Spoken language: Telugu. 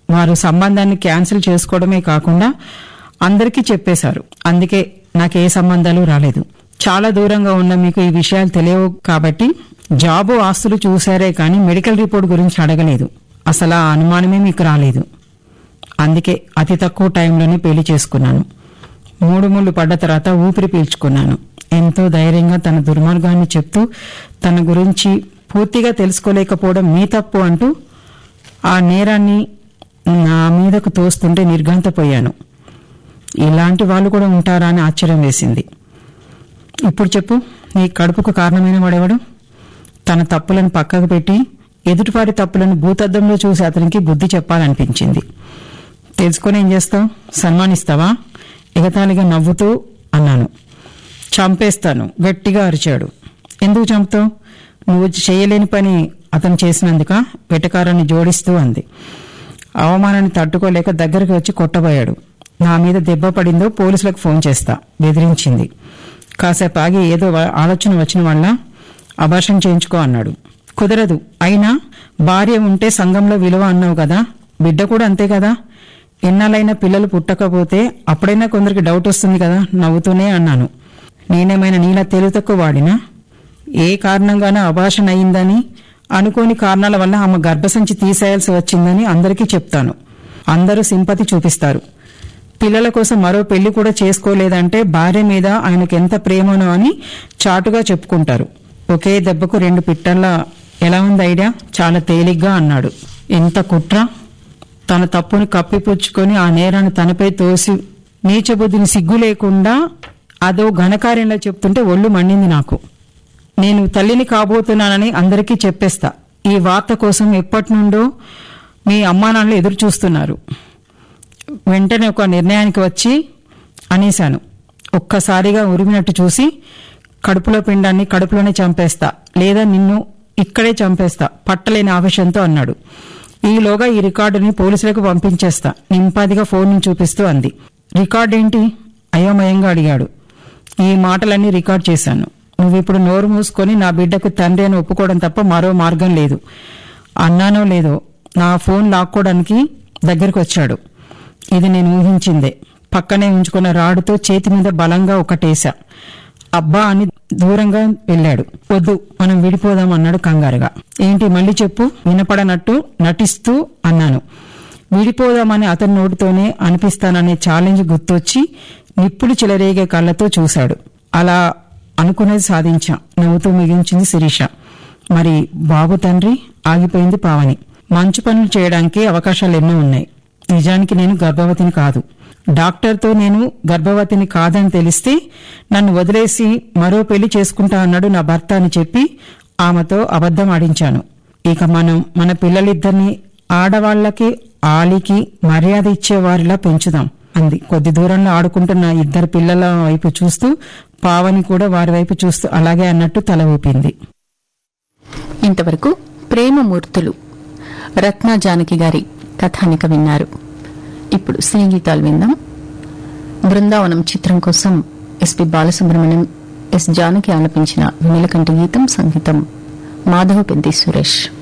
వారు సంబంధాన్ని క్యాన్సిల్ చేసుకోవడమే కాకుండా అందరికీ చెప్పేశారు అందుకే నాకు ఏ సంబంధాలు రాలేదు చాలా దూరంగా ఉన్న మీకు ఈ విషయాలు తెలియవు కాబట్టి జాబు ఆస్తులు చూశారే కానీ మెడికల్ రిపోర్ట్ గురించి అడగలేదు అసలు ఆ అనుమానమే మీకు రాలేదు అందుకే అతి తక్కువ టైంలోనే పెళ్లి చేసుకున్నాను మూడు ముళ్ళు పడ్డ తర్వాత ఊపిరి పీల్చుకున్నాను ఎంతో ధైర్యంగా తన దుర్మార్గాన్ని చెప్తూ తన గురించి పూర్తిగా తెలుసుకోలేకపోవడం మీ తప్పు అంటూ ఆ నేరాన్ని నా మీదకు తోస్తుంటే నిర్ఘాంతపోయాను ఇలాంటి వాళ్ళు కూడా ఉంటారా అని ఆశ్చర్యం వేసింది ఇప్పుడు చెప్పు నీ కడుపుకు కారణమైన వాడెవడు తన తప్పులను పక్కకు పెట్టి ఎదుటివారి తప్పులను భూతద్దంలో చూసి అతనికి బుద్ధి చెప్పాలనిపించింది తెలుసుకొని ఏం చేస్తావు సన్మానిస్తావా ఎగతాళిగా నవ్వుతూ అన్నాను చంపేస్తాను గట్టిగా అరిచాడు ఎందుకు చంపుతావు నువ్వు చేయలేని పని అతను చేసినందుక వెటకారాన్ని జోడిస్తూ అంది అవమానాన్ని తట్టుకోలేక దగ్గరికి వచ్చి కొట్టబోయాడు నా మీద దెబ్బ పడిందో పోలీసులకు ఫోన్ చేస్తా బెదిరించింది కాసేపు ఆగి ఏదో వ- ఆలోచన వచ్చిన వల్ల అభాషణ చేయించుకో అన్నాడు కుదరదు అయినా భార్య ఉంటే సంఘంలో విలువ అన్నావు కదా బిడ్డ కూడా అంతే కదా ఎన్నాళ్ళైనా పిల్లలు పుట్టకపోతే అప్పుడైనా కొందరికి డౌట్ వస్తుంది కదా నవ్వుతూనే అన్నాను నేనేమైనా నీలా తెలివి తక్కువ వాడినా ఏ కారణంగానో అభాషణ అయిందని అనుకోని కారణాల వల్ల ఆమె గర్భసంచి తీసేయాల్సి వచ్చిందని అందరికీ చెప్తాను అందరూ సింపతి చూపిస్తారు పిల్లల కోసం మరో పెళ్లి కూడా చేసుకోలేదంటే భార్య మీద ఆయనకు ఎంత ప్రేమనో అని చాటుగా చెప్పుకుంటారు ఒకే దెబ్బకు రెండు పిట్టల్లా ఎలా ఉంది ఐడియా చాలా తేలిగ్గా అన్నాడు ఎంత కుట్ర తన తప్పుని కప్పిపుచ్చుకొని ఆ నేరాన్ని తనపై తోసి నీచబుద్ధిని సిగ్గు లేకుండా అదో ఘనకార్యంలో చెప్తుంటే ఒళ్ళు మండింది నాకు నేను తల్లిని కాబోతున్నానని అందరికీ చెప్పేస్తా ఈ వార్త కోసం ఎప్పటి నుండో మీ అమ్మా నాన్నలు ఎదురు చూస్తున్నారు వెంటనే ఒక నిర్ణయానికి వచ్చి అనేశాను ఒక్కసారిగా ఉరిమినట్టు చూసి కడుపులో పిండాన్ని కడుపులోనే చంపేస్తా లేదా నిన్ను ఇక్కడే చంపేస్తా పట్టలేని ఆవేశంతో అన్నాడు ఈలోగా ఈ రికార్డుని పోలీసులకు పంపించేస్తా నింపాదిగా ఫోన్ ని చూపిస్తూ అంది రికార్డ్ ఏంటి అయోమయంగా అడిగాడు ఈ మాటలన్నీ రికార్డ్ చేశాను నువ్విప్పుడు నోరు మూసుకొని నా బిడ్డకు తండ్రి అని ఒప్పుకోవడం తప్ప మరో మార్గం లేదు అన్నానో లేదో నా ఫోన్ లాక్కోవడానికి దగ్గరికి వచ్చాడు ఇది నేను ఊహించిందే పక్కనే ఉంచుకున్న రాడుతో చేతి మీద బలంగా ఒకటేశా అబ్బా అని దూరంగా వెళ్ళాడు వద్దు మనం విడిపోదాం అన్నాడు కంగారుగా ఏంటి మళ్ళీ చెప్పు వినపడనట్టు నటిస్తూ అన్నాను విడిపోదామని అతని నోటితోనే అనిపిస్తాననే ఛాలెంజ్ గుర్తొచ్చి నిప్పులు చెలరేగే కళ్ళతో చూశాడు అలా అనుకునేది సాధించా నవ్వుతూ మిగించింది శిరీష మరి బాబు తండ్రి ఆగిపోయింది పావని మంచి పనులు చేయడానికి అవకాశాలు ఎన్నో ఉన్నాయి నిజానికి నేను గర్భవతిని కాదు డాక్టర్తో నేను గర్భవతిని కాదని తెలిస్తే నన్ను వదిలేసి మరో పెళ్లి చేసుకుంటా అన్నాడు నా భర్త అని చెప్పి ఆమెతో అబద్ధం ఆడించాను ఇక మనం మన పిల్లలిద్దరిని ఆడవాళ్లకి ఆలికి మర్యాద ఇచ్చేవారిలా పెంచుదాం అంది కొద్ది దూరంలో ఆడుకుంటున్న ఇద్దరు పిల్లల వైపు చూస్తూ పావని కూడా వారి వైపు చూస్తూ అలాగే అన్నట్టు తల ఊపింది ఇంతవరకు ప్రేమమూర్తులు రత్న జానకి గారి కథానిక విన్నారు ఇప్పుడు సినీ గీతాలు విందాం బృందావనం చిత్రం కోసం ఎస్పి బాలసుబ్రహ్మణ్యం ఎస్ జానకి ఆలపించిన విమలకంటి గీతం సంగీతం మాధవ పెద్ది సురేష్